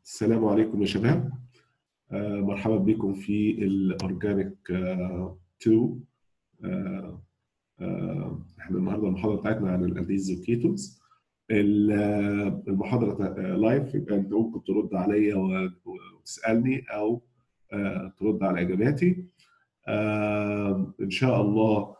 السلام عليكم يا شباب آه، مرحبا بكم في الاورجانيك 2 آه، آه، احنا النهارده المحاضره بتاعتنا عن الالديز والكيتونز المحاضره لايف يبقى انت ممكن ترد عليا وتسالني او ترد على اجاباتي ان شاء الله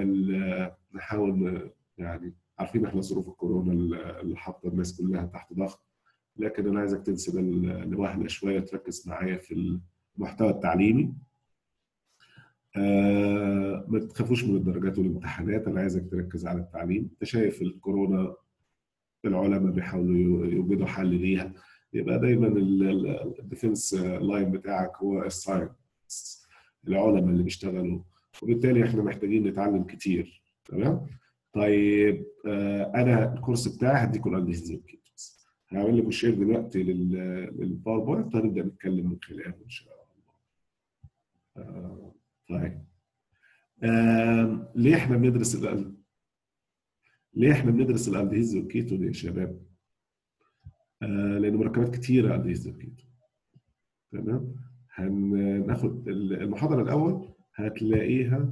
نحاول يعني عارفين احنا ظروف الكورونا اللي حاطه الناس كلها تحت ضغط لكن انا عايزك تنسب الوهله شويه تركز معايا في المحتوى التعليمي آه ما تخافوش من الدرجات والامتحانات انا عايزك تركز على التعليم انت شايف الكورونا العلماء بيحاولوا يوجدوا حل ليها يبقى دايما الديفنس لاين بتاعك هو الساينس العلماء اللي بيشتغلوا وبالتالي احنا محتاجين نتعلم كتير تمام طيب آه انا الكورس بتاعي هديكم الانديز هعمل لكم شير دلوقتي للباوربوينت وهنبدا نتكلم من خلاله ان شاء الله. آه طيب آه ليه احنا بندرس الأل... ليه احنا بندرس الالدهيز والكيتون يا شباب؟ آه لان مركبات كتيره الدهيز والكيتون. تمام؟ هناخد المحاضره الاول هتلاقيها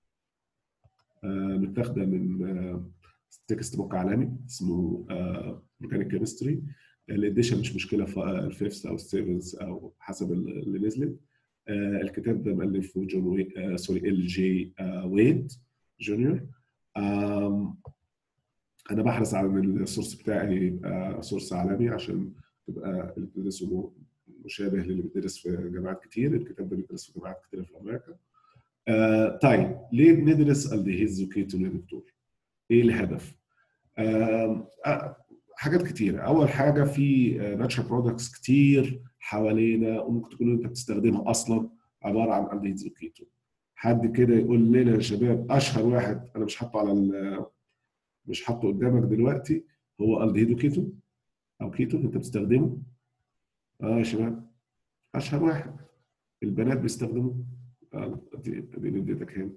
آه متاخده من آه تكست بوك عالمي اسمه اورجانيك كيمستري الاديشن مش مشكله في الفيفث او السيفنث او حسب اللي نزلت uh, الكتاب ده مؤلفه جون وي سوري ال جي ويد جونيور um, انا بحرص على ان السورس بتاعي يبقى سورس عالمي عشان تبقى اللي بتدرسه مشابه للي بيدرس في جامعات كتير الكتاب ده بيدرس في جامعات كتير في امريكا uh, طيب ليه بندرس الديهيز وكيتون يا دكتور؟ ايه الهدف؟ آه حاجات كتيرة أول حاجة في ناتشرال برودكتس كتير حوالينا وممكن تكون أنت بتستخدمها أصلا عبارة عن ألديهيدز وكيتون حد كده يقول لنا يا شباب أشهر واحد أنا مش حاطه على مش حاطه قدامك دلوقتي هو ألديهيد وكيتون أو كيتون أنت بتستخدمه أه يا شباب أشهر واحد البنات بيستخدموه أه دي دي اديتك هنا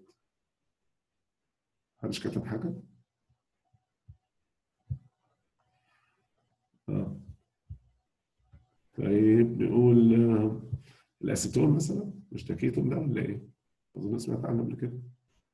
محدش كتب حاجة؟ آه. طيب نقول آه. الاسيتون مثلا مش ده كيتون ده ولا ايه؟ اظن سمعت عنه قبل كده.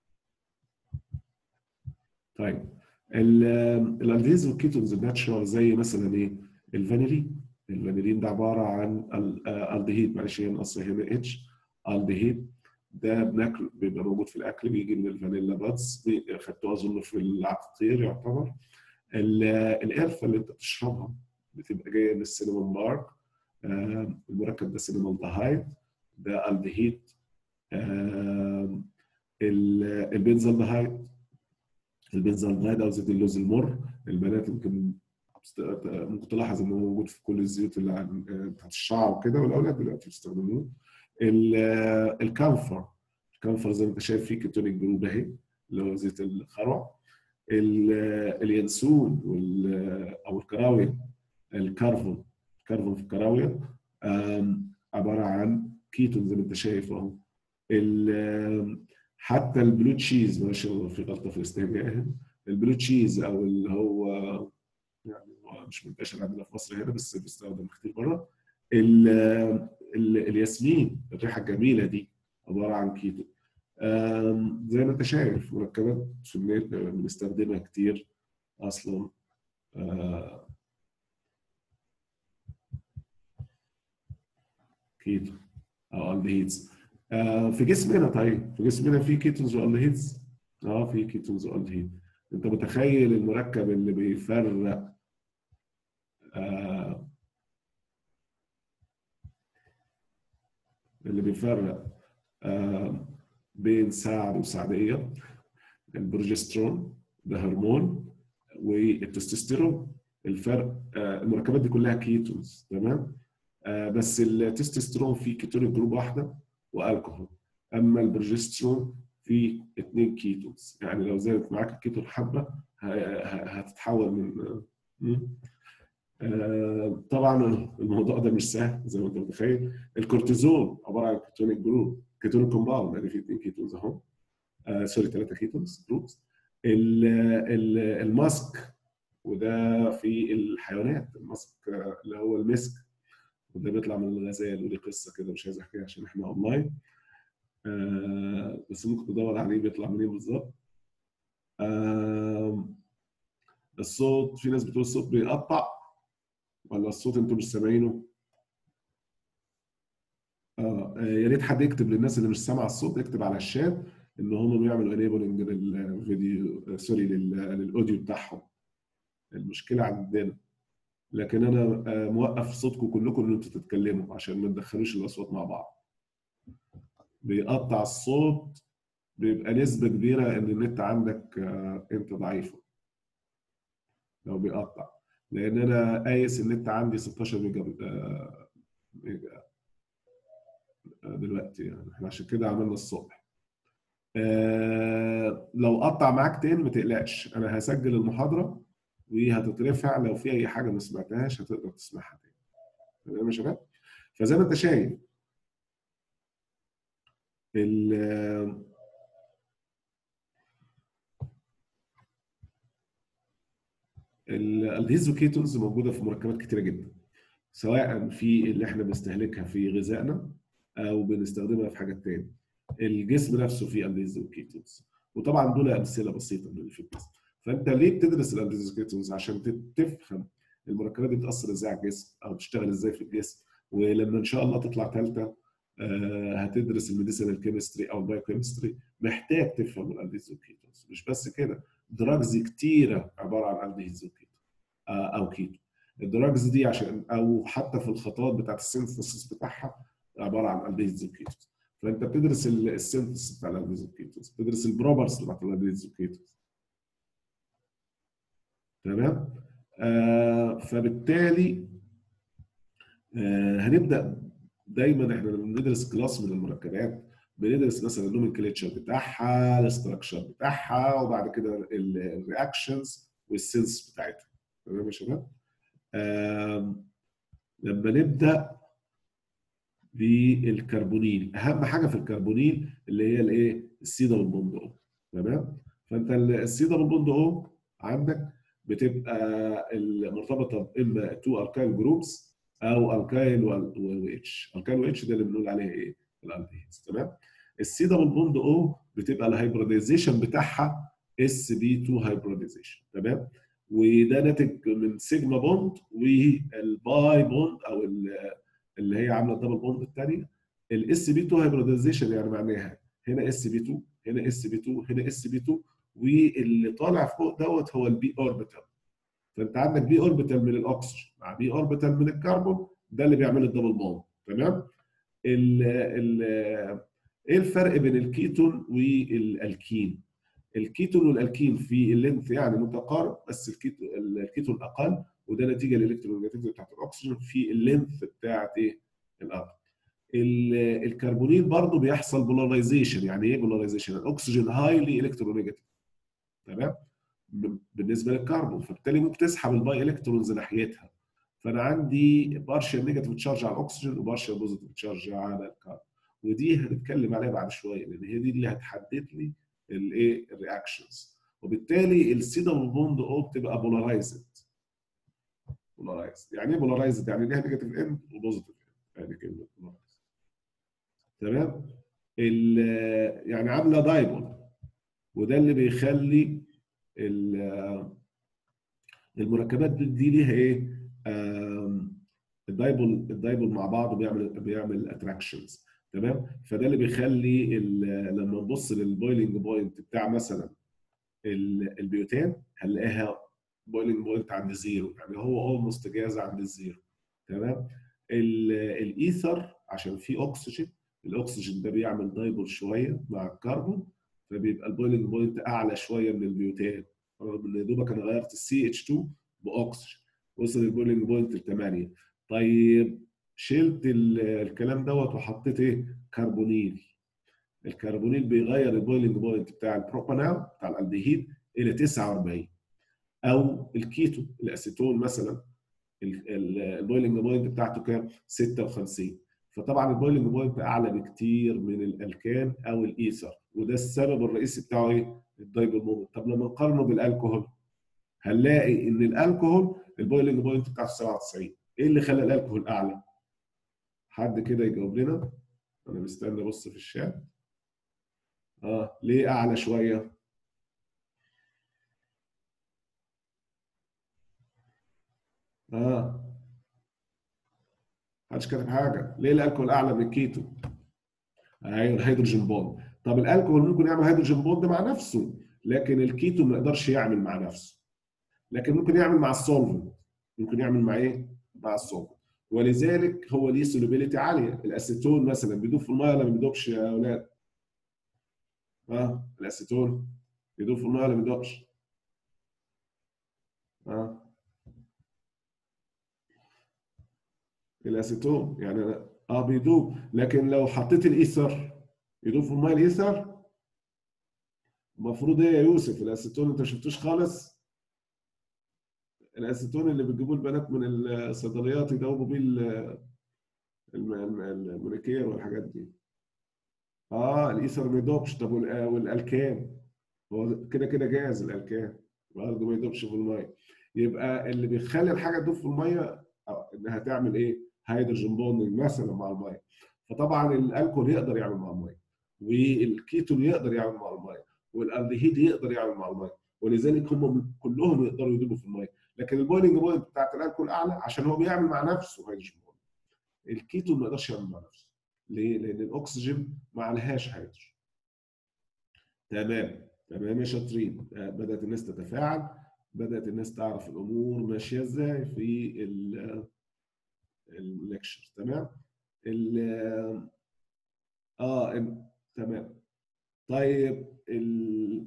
طيب الالديز والكيتونز الناتشرال زي مثلا ايه؟ الفانيلين الفانيلين ده عباره عن الدهيد معلش هي نقص هنا اتش الدهيد ده بناكل بيبقى موجود في الاكل بيجي من الفانيلا بادز خدتوه اظن في العقاقير يعتبر القرفه اللي انت بتشربها بتبقى جايه من السينامون بارك آه المركب ده سينامون دهايد ده الدهيد آه البنزالدهايد البنزالدهايد او زيت اللوز المر البنات يمكن ممكن تلاحظ انه موجود في كل الزيوت اللي بتاعت الشعر وكده والاولاد دلوقتي بيستخدموه الكامفر الكامفر زي ما انت شايف فيه كيتونيك جروب اهي اللي هو زيت الخروع اليانسون او الكراويه الكارفون الكارفون في الكراويه عباره عن كيتون زي ما انت شايف اهو حتى البلو تشيز ما شاء الله في غلطه في الاستهجاء البلو تشيز او اللي هو يعني هو مش منتشر عندنا في مصر هنا بس بيستخدم كتير بره الياسمين الريحه الجميله دي عباره عن كيتون زي ما انت شايف مركبات سميت بنستخدمها كتير اصلا كيتو او الدهيدز في جسمنا طيب في جسمنا في كيتونز والدهيدز اه في كيتونز والدهيد انت متخيل المركب اللي بيفرق آه اللي بيفرق آه بين سعد وسعديه البروجسترون ده هرمون والتستوستيرون الفرق آه المركبات دي كلها كيتونز تمام آه بس التستوستيرون فيه كيتونيك جروب واحده والكحول اما البروجسترون فيه اثنين كيتونز يعني لو زادت معاك الكيتون حبه هتتحول من آه طبعا الموضوع ده مش سهل زي ما انت متخيل الكورتيزون عباره عن كيتونيك جروب كيتون كومباوند يعني في اثنين كيتونز اهو آه سوري ثلاثه كيتونز جروبس الماسك وده في الحيوانات الماسك اللي هو المسك وده بيطلع من الغزال ودي قصه كده مش عايز احكيها عشان احنا اونلاين آه بس ممكن تدور عليه بيطلع منين بالظبط آه الصوت في ناس بتقول الصوت بيقطع ولا الصوت انتوا مش سامعينه اه يا ريت حد يكتب للناس اللي مش سامعه الصوت يكتب على الشات ان هم بيعملوا انيبلنج للفيديو سوري للاوديو بتاعهم المشكله عندنا لكن انا موقف صوتكم كلكم ان انتوا تتكلموا عشان ما تدخلوش الاصوات مع بعض بيقطع الصوت بيبقى نسبه كبيره ان النت عندك انت ضعيفه لو بيقطع لان انا قايس النت عندي 16 ميجا ميجا دلوقتي يعني احنا عشان كده عملنا الصبح آه لو قطع معاك تاني ما تقلقش انا هسجل المحاضره وهتترفع لو في اي حاجه ما سمعتهاش هتقدر تسمعها تاني تمام يا شباب فزي ما انت شايف ال الهيزوكيتونز موجوده في مركبات كتيره جدا سواء في اللي احنا بنستهلكها في غذائنا او بنستخدمها في حاجات تاني الجسم نفسه فيه الهيزوكيتونز وطبعا دول امثله بسيطه من اللي في الجسم فانت ليه بتدرس الالديزوكيتونز عشان تفهم المركبات دي بتاثر ازاي على الجسم او بتشتغل ازاي في الجسم ولما ان شاء الله تطلع ثالثه هتدرس الميديسينال كيمستري او البايوكيمستري محتاج تفهم الالديزوكيتونز مش بس كده دراجز كتيره عباره عن الديزوكيتون او كيتو الدراجز دي عشان او حتى في الخطوات بتاعت السينثيسيس بتاعها عباره عن الديزوكيتونز فانت بتدرس السينثيسيس بتاع الالديزوكيتونز بتدرس البروبرز بتاعت الالديزوكيتونز تمام آه فبالتالي آه هنبدا دايما احنا لما بندرس كلاس من المركبات بندرس مثلا النومنكليتشر بتاعها الاستراكشر بتاعها وبعد كده الرياكشنز والسنس بتاعتها تمام يا شباب آه لما نبدا بالكربونيل اهم حاجه في الكربونيل اللي هي الايه السيدا والبوند او تمام فانت السيدا والبوند او عندك بتبقى مرتبطه اما تو الكايل جروبس او الكايل و اتش الكايل و اتش ده اللي بنقول عليه ايه الالديهيدز تمام السي دبل بوند او بتبقى الهايبريديزيشن بتاعها اس بي 2 هايبريديزيشن تمام وده ناتج من سيجما بوند والباي بوند او اللي هي عامله الدبل بوند الثانيه الاس بي 2 هايبريديزيشن يعني معناها هنا اس بي 2 هنا اس بي 2 هنا اس بي 2 واللي طالع فوق دوت هو البي اوربيتال فانت عندك بي اوربيتال من الاكسجين مع بي اوربيتال من الكربون ده اللي بيعمل الدبل بوند تمام ال ال ايه الفرق بين الكيتون والالكين الكيتون والالكين في اللينث يعني متقارب بس الكيتون الكيتون اقل وده نتيجه للالكترونيجاتيفيتي بتاعت الاكسجين في اللينث بتاعت ايه الارض الكربونيل برضه بيحصل بولاريزيشن يعني ايه بولاريزيشن الاكسجين هايلي الكترونيجاتيف تمام بالنسبه للكربون فبالتالي ممكن تسحب الباي الكترونز ناحيتها فانا عندي بارشال نيجاتيف تشارج على الاكسجين وبارشال بوزيتيف تشارج على الكربون ودي هنتكلم عليها بعد شويه لان هي دي اللي هتحدد لي الايه الرياكشنز وبالتالي السيدا والبوند او بتبقى بولارايزد بولارايزد يعني ايه بولارايزد يعني ليها نيجاتيف اند وبوزيتيف اند يعني كلمه بولارايزد تمام يعني عامله دايبول وده اللي بيخلي المركبات دي ليها ايه الدايبول الدايبول مع بعض بيعمل بيعمل اتراكشنز تمام فده اللي بيخلي لما نبص للبويلنج بوينت بتاع مثلا البيوتان هنلاقيها بويلنج بوينت عند زيرو يعني هو اولموست جاهز عند الزيرو تمام الايثر عشان فيه اكسجين الاكسجين ده بيعمل دايبول شويه مع الكربون فبيبقى البويلنج بوينت اعلى شويه من البيوتان رغم ان يا دوبك انا غيرت السي اتش 2 باكسجين وصل البويلنج بوينت ل 8 طيب شلت الكلام دوت وحطيت ايه؟ كربونيل الكربونيل بيغير البويلنج بوينت بتاع البروبانال بتاع الالديهيد الى 49 او الكيتو الاسيتون مثلا البويلنج بوينت بتاعته كام؟ 56 فطبعا البويلنج بوينت اعلى بكتير من الالكان او الايثر وده السبب الرئيسي بتاعه ايه؟ الدايبل مومنت طب لما نقارنه بالالكوهول هنلاقي ان الالكوهول البويلنج بوينت بتاعته 97 ايه اللي خلى الالكوهول اعلى؟ حد كده يجاوب لنا انا مستني ابص في الشات اه ليه اعلى شويه اه محدش كاتب حاجه ليه الالكول اعلى من الكيتو ايوه الهيدروجين بوند طب الالكول ممكن يعمل هيدروجين بوند مع نفسه لكن الكيتو ما يقدرش يعمل مع نفسه لكن ممكن يعمل مع السولفنت ممكن يعمل مع ايه مع السولفنت ولذلك هو ليه سولوبيليتي عاليه الاسيتون مثلا بيدوب في الميه ولا ما بيدوبش يا اولاد ها آه. الاسيتون بيدوب في الميه ولا ما بيدوبش ها آه. الاسيتون يعني اه بيدوب لكن لو حطيت الايثر يدوب في الميه الايثر المفروض ايه يا يوسف الاسيتون انت ما شفتوش خالص الاسيتون اللي بتجيبوه البنات من الصيدليات يدوبوا بيه المونيكير والحاجات دي اه الايثر ما يدوبش طب والالكان هو كده كده جاهز الالكان برضه ما يدوبش في الميه يبقى اللي بيخلي الحاجه تدوب في الميه انها تعمل ايه هيدروجين بوند مثلا مع الميه فطبعا الالكول يقدر يعمل مع الميه والكيتون يقدر يعمل مع الميه والالدهيد يقدر يعمل مع الميه ولذلك هم كلهم يقدروا يدوبوا في الميه لكن البويلنج بوينت بتاعت الالكول اعلى عشان هو بيعمل مع نفسه هيدروجين بوند الكيتون ما يقدرش يعمل مع نفسه ليه؟ لان الاكسجين ما عليهاش هيدروجين تمام تمام يا شاطرين بدات الناس تتفاعل بدات الناس تعرف الامور ماشيه ازاي في الليكشر تمام ال اه ال... تمام طيب ال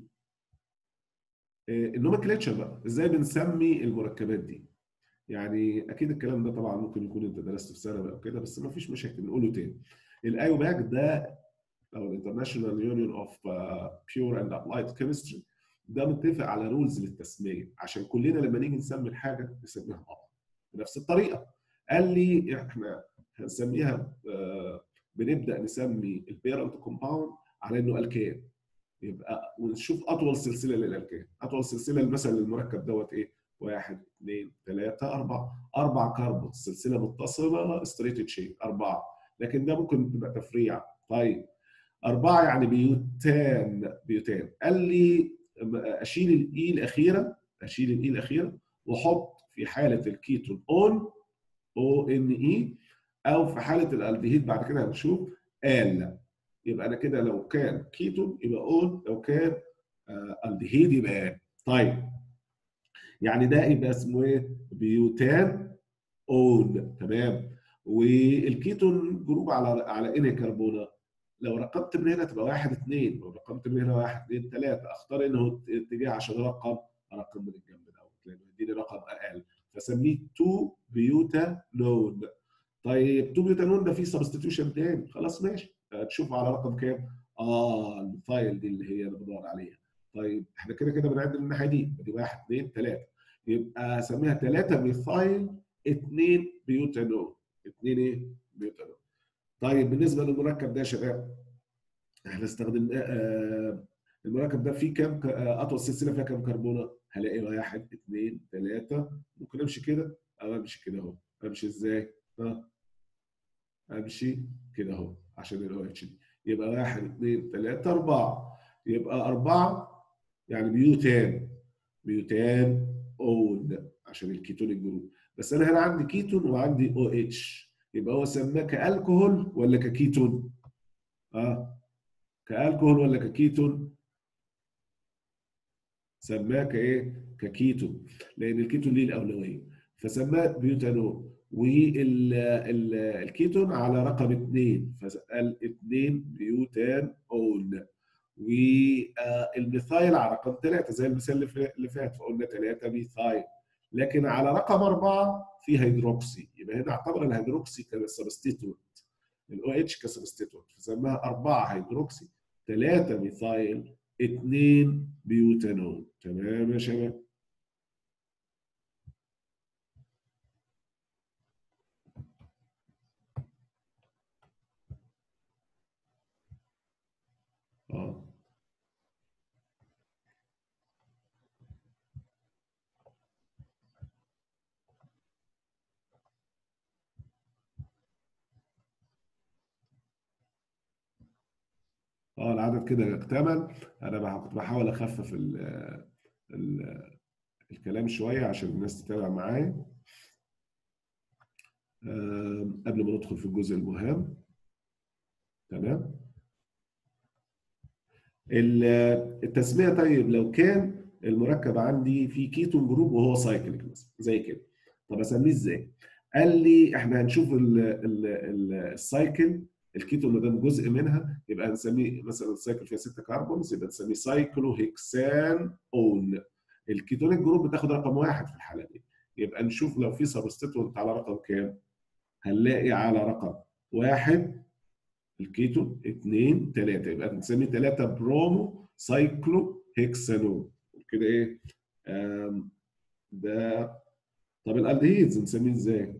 النومنكلتشر بقى ازاي بنسمي المركبات دي يعني اكيد الكلام ده طبعا ممكن يكون انت درسته في ثانوي او كده بس ما فيش مشاكل نقوله تاني الايوباك ده او الانترناشونال يونيون اوف بيور اند ابلايد كيمستري ده متفق على رولز للتسميه عشان كلنا لما نيجي نسمي الحاجه نسميها مع بعض بنفس الطريقه قال لي احنا هنسميها بنبدا نسمي البيرنت كومباوند على انه الكان يبقى ونشوف اطول سلسله للالكان اطول سلسله مثلا للمركب دوت ايه واحد اثنين ثلاثة أربعة أربع كربون سلسلة متصلة ستريت تشين أربعة لكن ده ممكن تبقى تفريع طيب أربعة يعني بيوتان بيوتان قال لي أشيل الإي الأخيرة أشيل الإي الأخيرة وأحط في حالة الكيتون أون او ان اي او في حاله الالدهيد بعد كده هنشوف ال يبقى انا كده لو كان كيتون يبقى اون لو كان الدهيد يبقى ال طيب يعني ده يبقى اسمه ايه بيوتان اون تمام والكيتون جروب على على ان كربونه لو رقمت من هنا تبقى واحد اثنين لو رقمت من هنا واحد اثنين ثلاثه اختار انه اتجاه عشان رقم رقم من الجنب دوت لانه يديني رقم اقل فسميه 2 بيوتانون طيب 2 بيوتانون ده فيه سبستيتيوشن تاني خلاص ماشي هتشوف على رقم كام؟ اه الفايل دي اللي هي اللي بدور عليها طيب احنا كده كده بنعد من الناحيه دي دي 1 2 3 يبقى اسميها 3 ميثايل 2 بيوتانون 2 ايه؟ بيوتانون طيب بالنسبه للمركب ده يا شباب احنا استخدمنا آه المركب ده فيه كام اطول سلسله فيها كام كربونه؟ هلاقي واحد اثنين ثلاثة ممكن امشي كده او امشي كده اهو امشي ازاي؟ ها امشي كده اهو عشان الاو اتش دي يبقى واحد اثنين ثلاثة أربعة يبقى أربعة يعني بيوتان بيوتان اون عشان الكيتون الجروب بس أنا هنا عندي كيتون وعندي او اتش يبقى هو سماه كالكهول ولا ككيتون؟ اه كالكهول ولا ككيتون؟ سماه كايه؟ ككيتون لان الكيتون ليه الاولويه فسماه بيوتانول والكيتون على رقم اثنين فقال اثنين بيوتان اون والميثايل على رقم ثلاثه زي المثال اللي فات فقلنا ثلاثه ميثايل لكن على رقم اربعه في هيدروكسي يبقى هنا اعتبر الهيدروكسي كسبستيتوت الاو اتش كسبستيتوت فسماها اربعه هيدروكسي ثلاثه ميثايل اثنين بيوتانول تمام يا شباب اه اه العدد كده اكتمل انا كنت بحاول اخفف ال ال الكلام شويه عشان الناس تتابع معايا قبل ما ندخل في الجزء المهم تمام التسميه طيب لو كان المركب عندي فيه كيتون جروب وهو سايكليك مثلا زي كده طب اسميه ازاي؟ قال لي احنا هنشوف السايكل الكيتون ما دام جزء منها يبقى هنسميه مثلا السايكل فيها 6 كربونز يبقى نسميه سايكلو هيكسان اون الكيتونيك جروب بتاخد رقم واحد في الحاله دي يبقى نشوف لو في سبستيتوينت على رقم كام هنلاقي على رقم واحد الكيتون اثنين ثلاثة يبقى نسميه ثلاثة برومو سايكلو هيكسانون كده ايه ده طب الالدهيدز نسميه ازاي؟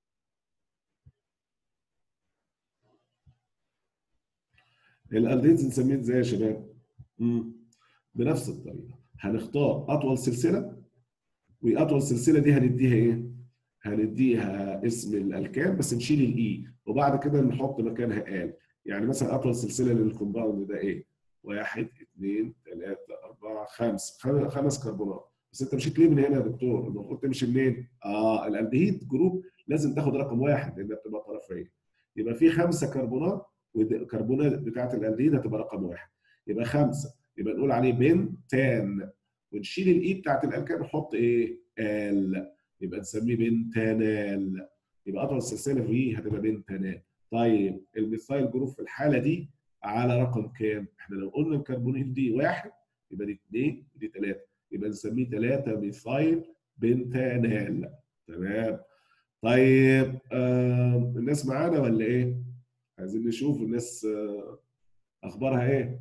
الالدهيدز نسميه ازاي يا شباب؟ امم بنفس الطريقه هنختار اطول سلسله واطول سلسله دي هنديها ايه؟ هنديها اسم الالكان بس نشيل الاي وبعد كده نحط مكانها ال يعني مثلا اطول سلسله للكومباوند ده ايه؟ واحد اثنين ثلاثه اربعه خمسه خمس كربونات بس انت مشيت ليه من هنا يا دكتور؟ المفروض تمشي منين؟ اه الالدهيد جروب لازم تاخد رقم واحد لانها بتبقى طرفيه يبقى في خمسه كربونات والكربونات بتاعت الالدهيد هتبقى رقم واحد يبقى خمسه يبقى نقول عليه بنتان ونشيل الاي بتاعت الالكان نحط ايه؟ ال يبقى نسميه بنتانال يبقى اطول سلسله فيه هتبقى بنتانال طيب الميثايل جروب في الحاله دي على رقم كام؟ احنا لو قلنا الكربونيل دي واحد يبقى دي اثنين ودي ثلاثه يبقى نسميه ثلاثه ميثايل بنتانال تمام طيب آه الناس معانا ولا ايه؟ عايزين نشوف الناس آه اخبارها ايه؟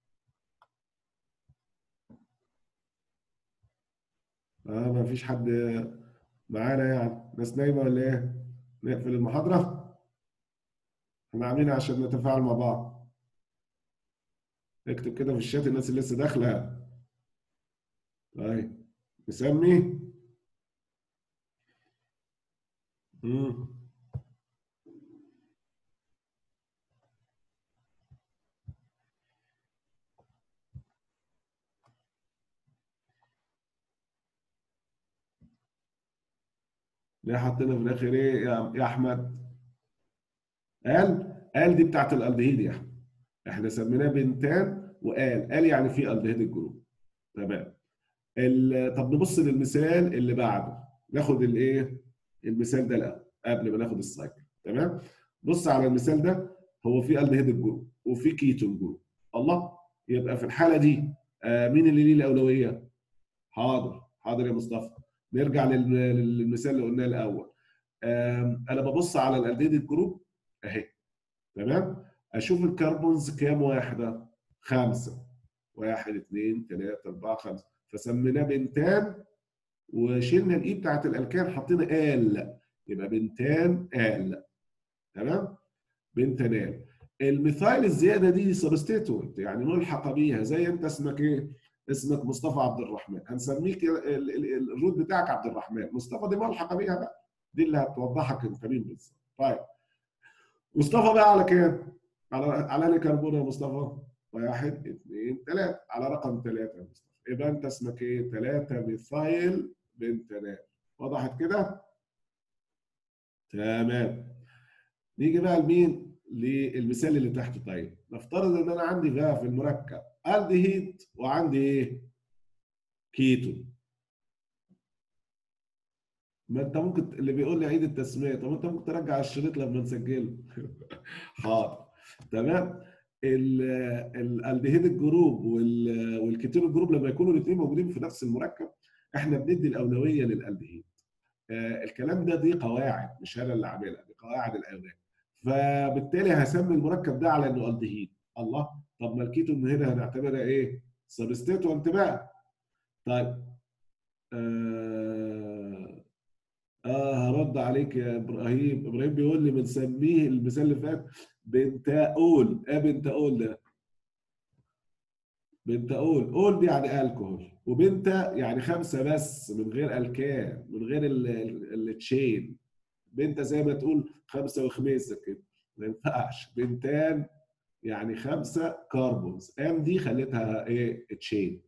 اه ما فيش حد معانا يعني ناس نايمه ولا ايه؟ نقفل المحاضره؟ احنا عاملينها عشان نتفاعل مع بعض اكتب كده في الشات الناس اللي لسه داخله طيب نسمي امم ليه حطينا في الاخر ايه يا يا احمد قال قال دي بتاعت الالدهيد يا احمد احنا سميناه بنتان وقال قال يعني في الدهيد الجروب تمام طب نبص للمثال اللي بعده ناخد الايه المثال ده الاول قبل ما ناخد السايكل تمام بص على المثال ده هو في الدهيد الجروب وفي كيتون جروب الله يبقى في الحاله دي آه مين اللي ليه الاولويه حاضر حاضر يا مصطفى نرجع للمثال اللي قلناه الاول انا ببص على الالدهيد الجروب اهي تمام اشوف الكربونز كام واحده خمسه واحد اثنين ثلاثه اربعه خمسه فسميناه بنتان وشلنا الاي بتاعت الالكان حطينا ال يبقى بنتان ال تمام بنتانال الميثايل الزياده دي سبستيتوينت يعني ملحقه بيها زي انت اسمك ايه؟ اسمك مصطفى عبد الرحمن هنسميك الروت بتاعك عبد الرحمن مصطفى دي ملحقه بيها بقى دي اللي هتوضحك انت مين بالظبط طيب مصطفى بقى على كام؟ على على انهي كربون يا مصطفى؟ واحد اثنين ثلاثة على رقم ثلاثة يا مصطفى يبقى انت اسمك ايه؟ ثلاثة ميثايل بنتانال وضحت كده؟ تمام نيجي بقى لمين؟ للمثال اللي تحته طيب نفترض ان انا عندي بقى في المركب الدهيد وعندي ايه؟ كيتون ما انت ممكن اللي بيقول لي عيد التسميه طب انت ممكن ترجع الشريط لما نسجله حاضر تمام الالدهيد الجروب والكيتون الجروب لما يكونوا الاثنين موجودين في نفس المركب احنا بندي الاولويه للالدهيد آه الكلام ده دي قواعد مش انا اللي عاملها دي قواعد الاولاد فبالتالي هسمي المركب ده على انه الدهيد الله طب ما الكيتون هنا هنعتبرها ايه؟ سبستيتوانت بقى طيب آه اه هرد عليك يا ابراهيم ابراهيم بيقول لي بنسميه المثال اللي فات بنتاول ايه بنتاول ده بنتاول اول دي يعني الكحول وبنتا يعني خمسه بس من غير الكان من غير التشين بنتا زي ما تقول خمسه وخميسه كده ما ينفعش بنتان يعني خمسه كاربونز ام دي خليتها ايه تشين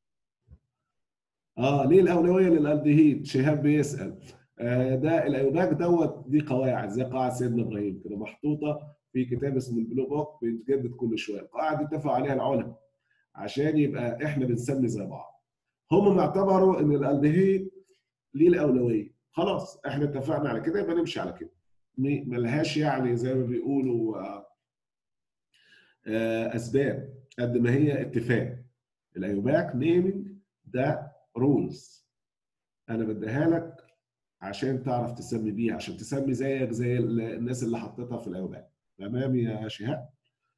اه ليه الاولويه للالدهيد شهاب بيسال آه ده الايوباك دوت دي قواعد زي قواعد سيدنا ابراهيم كده محطوطه في كتاب اسمه البلو بوك بيتجدد كل شويه القواعد دي اتفقوا عليها العلماء عشان يبقى احنا بنسمي زي بعض هم اعتبروا ان الالدهيد ليه الاولويه خلاص احنا اتفقنا على كده يبقى نمشي على كده ملهاش يعني زي ما بيقولوا اسباب قد ما هي اتفاق الايوباك نيمنج ده رولز انا بديها لك عشان تعرف تسمي بيها عشان تسمي زيك زي الناس اللي حطيتها في الايوباك تمام يا شهاب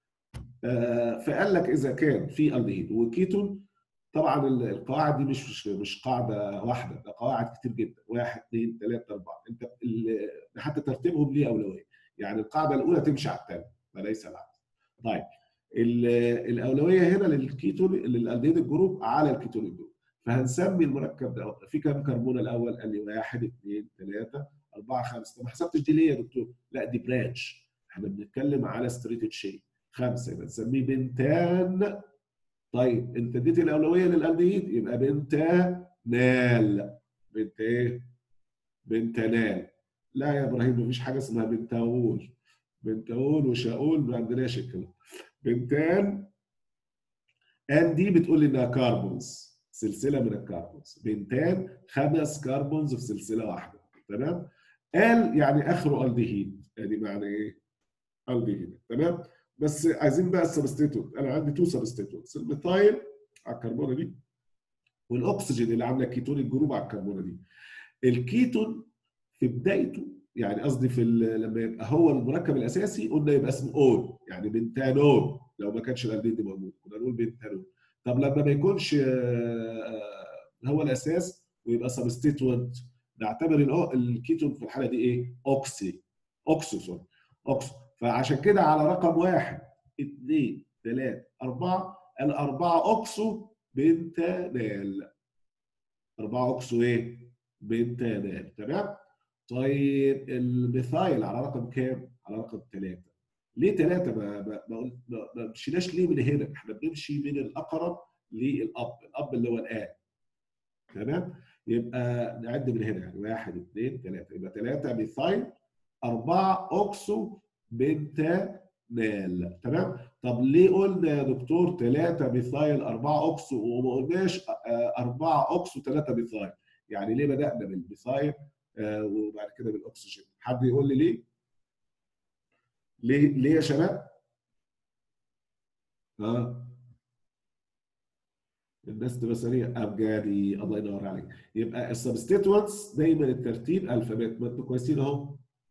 فقال لك اذا كان في الدهيد وكيتون طبعا القواعد دي مش مش قاعده واحده ده قواعد كتير جدا واحد اثنين ثلاثه اربعه انت حتى ترتيبهم ليه اولويه يعني القاعده الاولى تمشي على الثانيه وليس العكس طيب الاولويه هنا للكيتون للالدهيد الجروب على الكيتون الجروب فهنسمي المركب ده في كام كربون الاول؟ قال لي واحد اثنين ثلاثه اربعه خمسه طب ما حسبتش دي ليه يا دكتور؟ لا دي برانش احنا بنتكلم على ستريت تشين خمسه يبقى نسميه بنتان طيب انت اديت الاولويه للالدهيد يبقى بنتانال بنت ايه؟ بنتانال لا يا ابراهيم مفيش حاجه اسمها بنتاول بنتاول وشاول ما عندناش الكلام بنتان ان دي بتقول لي انها كاربونز سلسله من الكربونز بنتان خمس كربونز في سلسله واحده تمام ال يعني اخره الدهيد ادي معنى ايه الدهيد تمام بس عايزين بقى السبستيتوت انا عندي تو سبستيتوتس الميثايل على الكربونه دي والاكسجين اللي عامله كيتون الجروب على الكربونه دي الكيتون في بدايته يعني قصدي في لما يبقى هو المركب الاساسي قلنا يبقى اسمه اون يعني بنتانون لو ما كانش الالدهيد موجود كنا نقول بنتانون طب لما ما يكونش هو الاساس ويبقى سبستيتوينت نعتبر الكيتون في الحاله دي ايه؟ اوكسي اوكسو سوري اوكسو فعشان كده على رقم واحد اثنين ثلاثة أربعة الأربعة أوكسو بنتانال أربعة أوكسو إيه؟ بنتانال تمام؟ طيب الميثايل على رقم كام؟ على رقم ثلاثة ليه ثلاثة ما ما ما, ما مشيناش ليه من هنا؟ احنا بنمشي من الأقرب للأب، الأب اللي هو الآن. تمام؟ يبقى نعد من هنا يعني واحد اثنين ثلاثة، يبقى ثلاثة ميثايل أربعة أوكسو بنتانال، تمام؟ طب ليه قلنا يا دكتور ثلاثة ميثايل أربعة أوكسو وما قلناش أربعة أوكسو ثلاثة ميثايل؟ يعني ليه بدأنا بالميثايل وبعد كده بالأكسجين؟ حد يقول لي ليه؟ ليه ليه يا شباب؟ اه الناس تبقى سريع ابجدي الله ينور عليك يبقى السبستيتوانتس دايما الترتيب الفابet ما انتوا كويسين اهو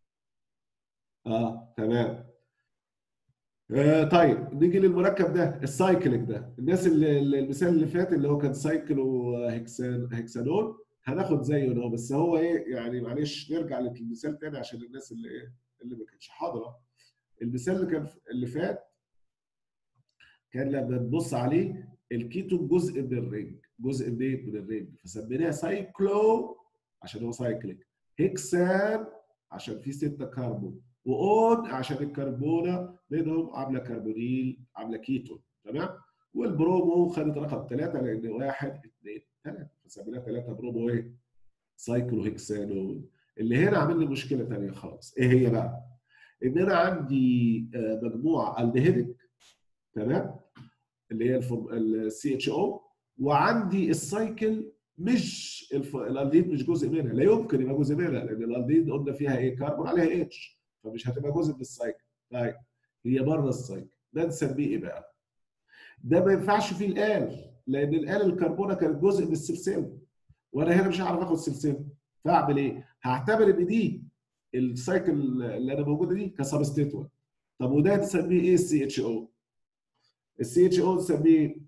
اه تمام آه طيب نيجي للمركب ده السايكليك ده الناس اللي المثال اللي فات اللي هو كان سايكلو هكسان هكسانول هناخد زيه اهو بس هو ايه يعني معلش نرجع للمثال تاني عشان الناس اللي ايه اللي ما كانتش حاضره المثال اللي كان اللي فات كان لما نبص عليه الكيتون جزء من الرينج جزء من ايه من الرينج فسميناها سايكلو عشان هو سايكليك هيكسان عشان فيه 6 كربون واون عشان الكربونه منهم عامله كربونيل عامله كيتون تمام والبرومو خدت رقم ثلاثه لان واحد اثنين ثلاثه فسميناها ثلاثه برومو ايه؟ سايكلو هيكسانول اللي هنا عامل لي مشكله ثانيه خالص ايه هي بقى؟ ان انا عندي مجموعه الدهيدك تمام اللي هي السي اتش او وعندي السايكل مش الالديد مش جزء منها لا يمكن يبقى جزء منها لان الالديد قلنا فيها ايه كربون عليها اتش فمش هتبقى جزء من السايكل طيب هي بره السايكل ده نسميه ايه بقى؟ ده ما ينفعش فيه الال لان الال الكربونه كانت جزء من السلسله وانا هنا مش هعرف اخد سلسله فاعمل ايه؟ هعتبر ان دي السايكل اللي انا موجوده دي كسبستيتوت طب وده تسميه ايه السي اتش او؟ السي اتش او تسميه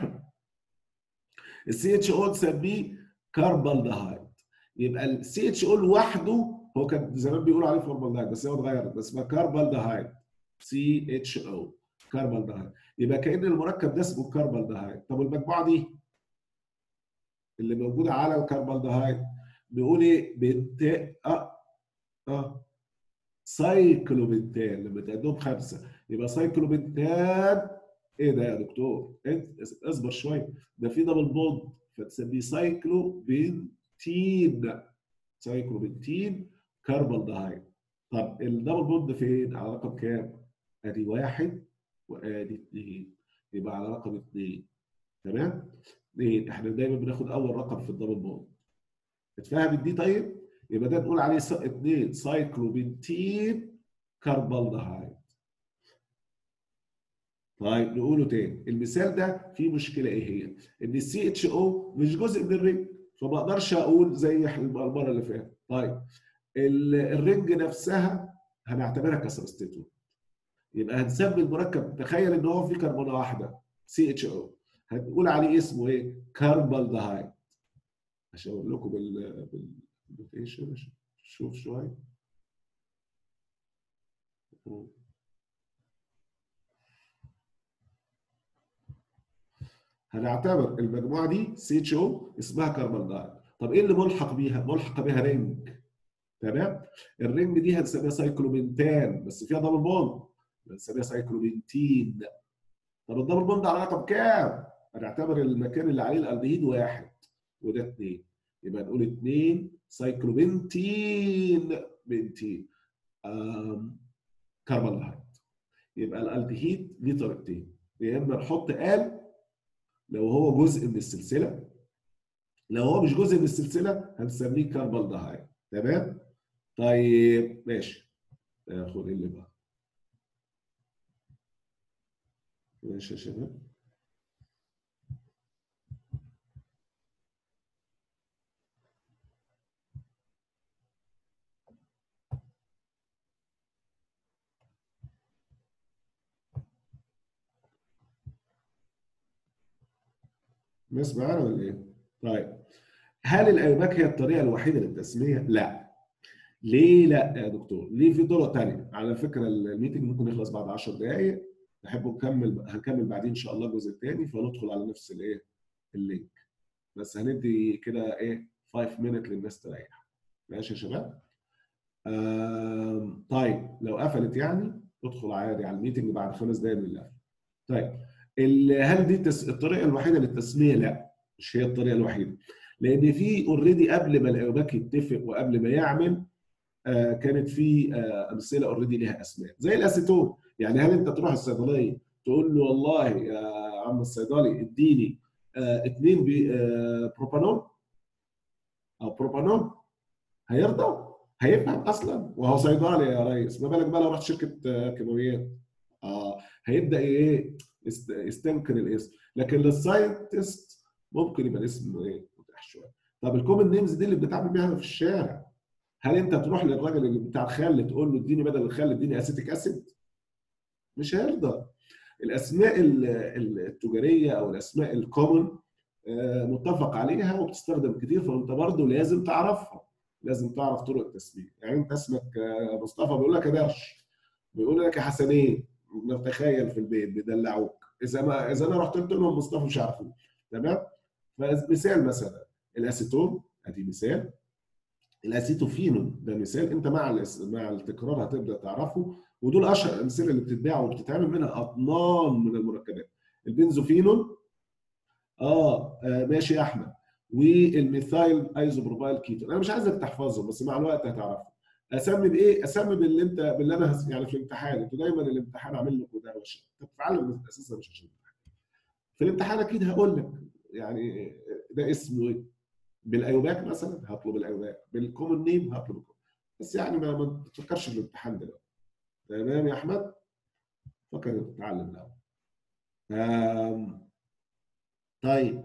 السي اتش او تسميه كاربالدهايد يبقى السي اتش او لوحده هو كان زمان بيقولوا عليه فورمالدهايد بس هو اتغير بس اسمها كاربالدهايد سي اتش او كاربالدهايد يبقى كان المركب ده اسمه كاربالدهايد طب المجموعه دي اللي موجوده على الكاربالدهايد بيقول ايه بنت اه اه سايكلوبنتان لما تعدهم خمسه يبقى سايكلوبنتان ايه ده يا دكتور انت اصبر شويه ده في دبل بوند فتسميه سايكلوبنتين سايكلوبنتين كربالدهايد طب الدبل بوند فين على رقم كام ادي واحد وادي اثنين يبقى على رقم اثنين تمام اثنين احنا دايما بناخد اول رقم في الدبل بوند اتفهمت دي طيب يبقى ده نقول عليه اثنين سايكلوبنتين كربالدهايد طيب نقوله تاني المثال ده فيه مشكله ايه هي؟ ان السي اتش او مش جزء من الرنج فما اقدرش اقول زي المره اللي فاتت طيب الرنج نفسها هنعتبرها كسبستيتوت يبقى هنسمي المركب تخيل ان هو فيه كربونه واحده سي اتش او هنقول عليه اسمه ايه؟ كربالدهايد عشان اقول لكم بال بالنوتيشن شوف شويه هنعتبر المجموعه دي سي اتش او اسمها كربالدهايد طب ايه اللي ملحق بيها؟ ملحق بيها رينج تمام؟ الرينج دي هنسميها سايكلوبنتان بس فيها دبل بوند هنسميها سايكلوبنتين طب الدبل بوند على رقم كام؟ هنعتبر المكان اللي عليه الالدهيد واحد وده اثنين يبقى نقول اثنين سايكلوبنتين بنتين كربالدهايد يبقى الالدهيد ليه طريقتين يا اما نحط ال لو هو جزء من السلسله لو هو مش جزء من السلسله هنسميه كربالدهايد تمام طيب ماشي ناخد اللي بقى ماشي يا شباب الناس معانا ولا ايه؟ طيب هل الايوباك هي الطريقه الوحيده للتسميه؟ لا. ليه لا يا دكتور؟ ليه في طرق ثانيه؟ على فكره الميتنج ممكن يخلص بعد 10 دقائق نحب نكمل هنكمل بعدين ان شاء الله الجزء الثاني فندخل على نفس الايه؟ اللينك. بس هندي كده ايه 5 مينت للناس تريح. ماشي يا شباب؟ طيب لو قفلت يعني ادخل عادي على الميتنج بعد خمس دقائق من القفل. طيب هل دي التس... الطريقه الوحيده للتسميه؟ لا مش هي الطريقه الوحيده لان في اوريدي قبل ما الايوباك يتفق وقبل ما يعمل آه كانت في آه امثله اوريدي ليها اسماء زي الاسيتون يعني هل انت تروح الصيدليه تقول له والله يا عم الصيدلي اديني آه اثنين بروبانول او بروبانول هيرضى هيفهم اصلا وهو صيدلي يا ريس ما بالك بقى لو رحت شركه كيماويات اه هيبدا ايه يستنكر الاسم لكن للساينتست ممكن يبقى الاسم ايه متاح شويه طب الكومن نيمز دي اللي بنتعامل بيها في الشارع هل انت تروح للراجل اللي بتاع الخل تقول له اديني بدل الخل اديني اسيتيك اسيد مش هيرضى الاسماء التجاريه او الاسماء الكومن متفق عليها وبتستخدم كتير فانت برضه لازم تعرفها لازم تعرف طرق التسميه يعني انت اسمك مصطفى بيقول لك يا درش بيقول لك يا حسنين نتخيل في البيت بيدلعوك اذا ما اذا انا رحت قلت لهم مصطفى مش عارفين تمام فمثال مثلا الاسيتون ادي مثال الاسيتوفينون ده مثال انت مع مع التكرار هتبدا تعرفه ودول اشهر الامثله اللي بتتباع وبتتعمل منها اطنان من المركبات البنزوفينون اه, آه ماشي يا احمد والميثايل ايزوبروبايل كيتون انا مش عايزك تحفظهم بس مع الوقت هتعرفه اسمي بايه؟ اسمي باللي انت باللي انا يعني في الامتحان انتوا دايما الامتحان عامل لكم دروشه انت بتتعلم اساسا مش عشان في الامتحان اكيد هقول لك يعني ده اسمه ايه؟ بالايوباك مثلا هطلب الايوباك بالكومن نيم هطلب بس يعني ما, ما تفكرش في الامتحان دلوقتي تمام يا احمد؟ فكر تتعلم الاول طيب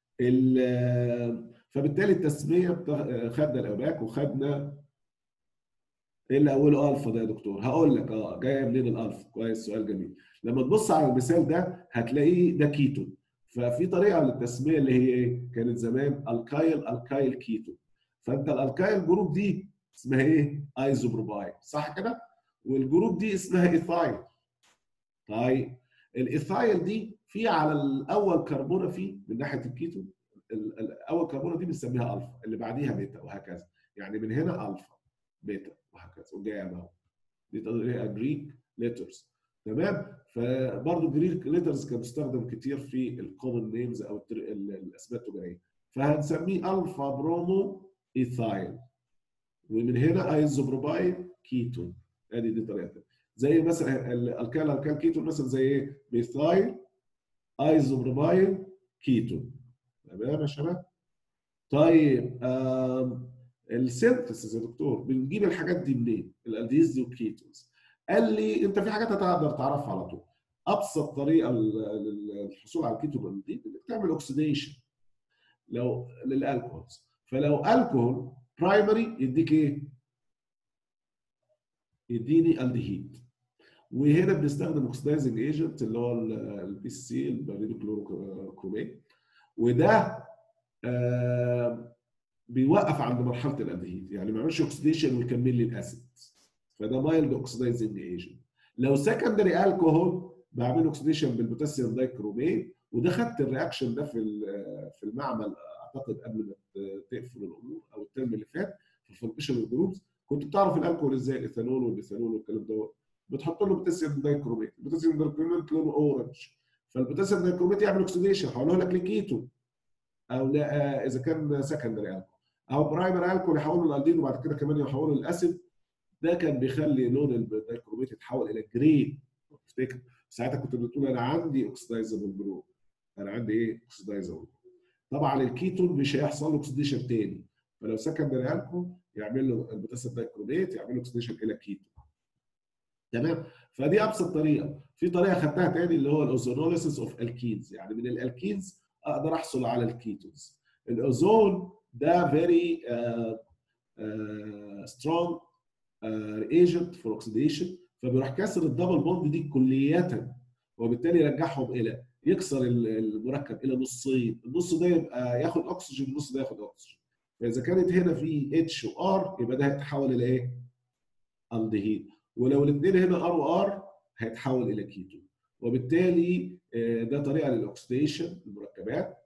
فبالتالي التسميه خدنا الايوباك وخدنا ايه اللي اوله الفا ده يا دكتور؟ هقول لك اه جايه منين الالفا؟ كويس سؤال جميل. لما تبص على المثال ده هتلاقيه ده كيتون. ففي طريقه للتسميه اللي هي ايه؟ كانت زمان الكايل الكايل كيتون. فانت الالكايل جروب دي اسمها ايه؟ ايزوبروبايل صح كده؟ والجروب دي اسمها ايثايل. طيب الايثايل دي في على الاول كربونه فيه من ناحيه الكيتون الاول كربونه دي بنسميها الفا اللي بعديها بيتا وهكذا. يعني من هنا الفا بيتا وهكذا وجايه اهو دي طريقه جريك ليترز تمام فبرضه جريك ليترز كان بيستخدم كتير في الكومن نيمز او التر- ال- الاسماء التجاريه فهنسميه الفا برومو ايثايل ومن هنا ايزوبروبايل كيتون ادي دي طريقه زي مثلا الالكال الكال كيتون مثلا زي ايه ميثايل ايزوبروبايل كيتون تمام يا شباب طيب آم، السينثيسيس يا دكتور بنجيب الحاجات دي منين الالديز دي والكيتونز قال لي انت في حاجات هتقدر تعرفها على طول ابسط طريقه لل- للحصول على الكيتون والالديد انك تعمل اوكسيديشن لو للالكوهولز فلو الكوهول برايمري يديك ايه يديني الديهيد وهنا بنستخدم اوكسيدايزنج ايجنت اللي هو البي سي سي البريدو كلوروكرومات وده آه، بيوقف عند مرحله الالديهيد يعني ما يعملش اوكسيديشن ويكمل لي الاسيد فده مايلد اوكسيدايزنج ايجنت لو سكندري الكوهول بعمل اوكسيديشن بالبوتاسيوم دايكروميت وده خدت الرياكشن ده في ال- في المعمل اعتقد قبل ما ت- تقفل الامور او الترم اللي فات في الفورميشن الجروبز كنت بتعرف الالكوهول ازاي الايثانول والميثانول والكلام ده بتحط له بوتاسيوم دايكروميت البوتاسيوم دايكروميت لونه اورنج فالبوتاسيوم دايكروميت يعمل اوكسيديشن هقول لك لكيتو او لا آه، اذا كان سكندري الكوهول او برايمري الكوهول يحوله للالدين وبعد كده كمان يحوله للاسيد ده كان بيخلي لون الدايكروميت يتحول الى جرين افتكر ساعتها كنت بتقول انا عندي اوكسيدايزابل جروب انا عندي ايه اوكسيدايزابل طبعا الكيتون مش هيحصل له اوكسيديشن تاني فلو سكندري الكول يعمل له البوتاسيوم دايكروميت يعمل له اوكسيديشن الى كيتون تمام فدي ابسط طريقه في طريقه خدتها تاني اللي هو الاوزونوليسيس اوف الكينز يعني من الالكينز اقدر احصل على الكيتونز الاوزون ده فيري سترونج ايجنت فور اوكسيديشن فبيروح كاسر الدبل بوند دي كلية وبالتالي يرجعهم الى يكسر ال- المركب الى نصين النص ده يبقى ياخد اكسجين النص ده ياخد اكسجين فاذا كانت هنا في اتش وار يبقى ده هيتحول الى ايه؟ الدهيد ولو الاثنين هنا ار وار هيتحول الى كيتون وبالتالي آه، ده طريقه للاكسديشن المركبات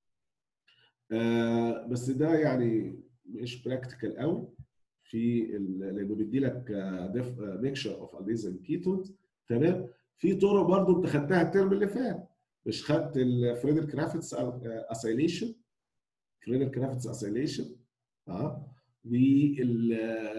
آه، بس ده يعني مش براكتيكال قوي في ال- لانه بيدي لك ميكشر اوف الديز اند كيتونز تمام في طرق برضو انت خدتها الترم اللي فات مش خدت الفريدر كرافتس اسايليشن فريدر كرافتس اسايليشن اه وال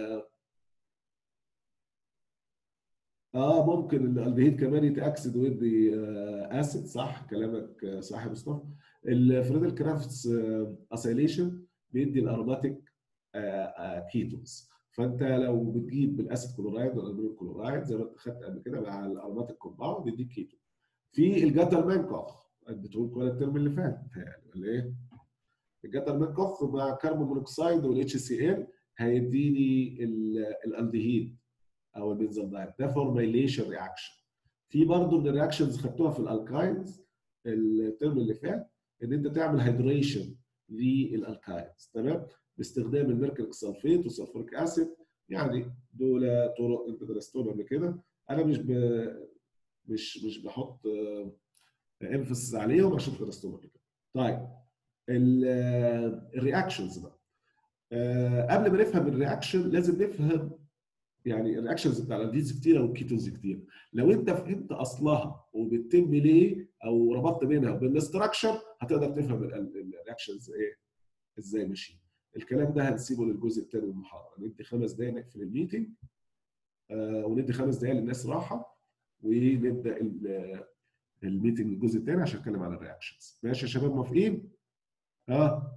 اه ممكن الالدهيد كمان يتاكسد ويدي اسيد صح كلامك آه، صح يا مصطفى الفريدر كرافتس اسايليشن بيدي الاروماتيك كيتونز فانت لو بتجيب بالاسيد كلورايد والالومنيوم كلورايد زي ما انت خدت قبل كده مع الاروماتيك كومباوند يديك كيتون في الجاتر مانكوخ بتقول كل الترم اللي فات متهيألي ولا ايه؟ الجاتر مانكوخ مع كربون مونوكسيد والاتش سي ال هيديني ال- الالدهيد او البنزودايد ده فورميليشن رياكشن في برضه من الرياكشنز خدتوها في الالكاينز الترم اللي فات ان انت تعمل هيدريشن للالكاينز تمام باستخدام الميركوريك سلفيت والسلفوريك اسيد يعني دول طرق انت درستهم قبل كده انا مش ب... مش مش بحط انفسس عليهم عشان درستهم قبل كده طيب الرياكشنز بقى آه، قبل ما نفهم الرياكشن لازم نفهم يعني الرياكشنز بتاع الالديز كتيره والكيتونز كتير لو انت فهمت اصلها وبتتم ليه او ربطت بينها وبين الاستراكشر هتقدر تفهم الرياكشنز ايه ازاي ماشي الكلام ده هنسيبه للجزء الثاني من المحاضره ندي خمس دقائق نقفل الميتنج آه وندي خمس دقائق للناس راحه ونبدا ال- الميتنج الجزء الثاني عشان نتكلم على الرياكشنز ماشي يا شباب موافقين؟ ها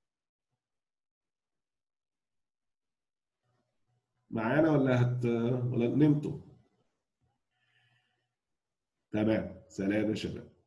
معانا ولا هت ولا نمتوا؟ تمام سلام يا شباب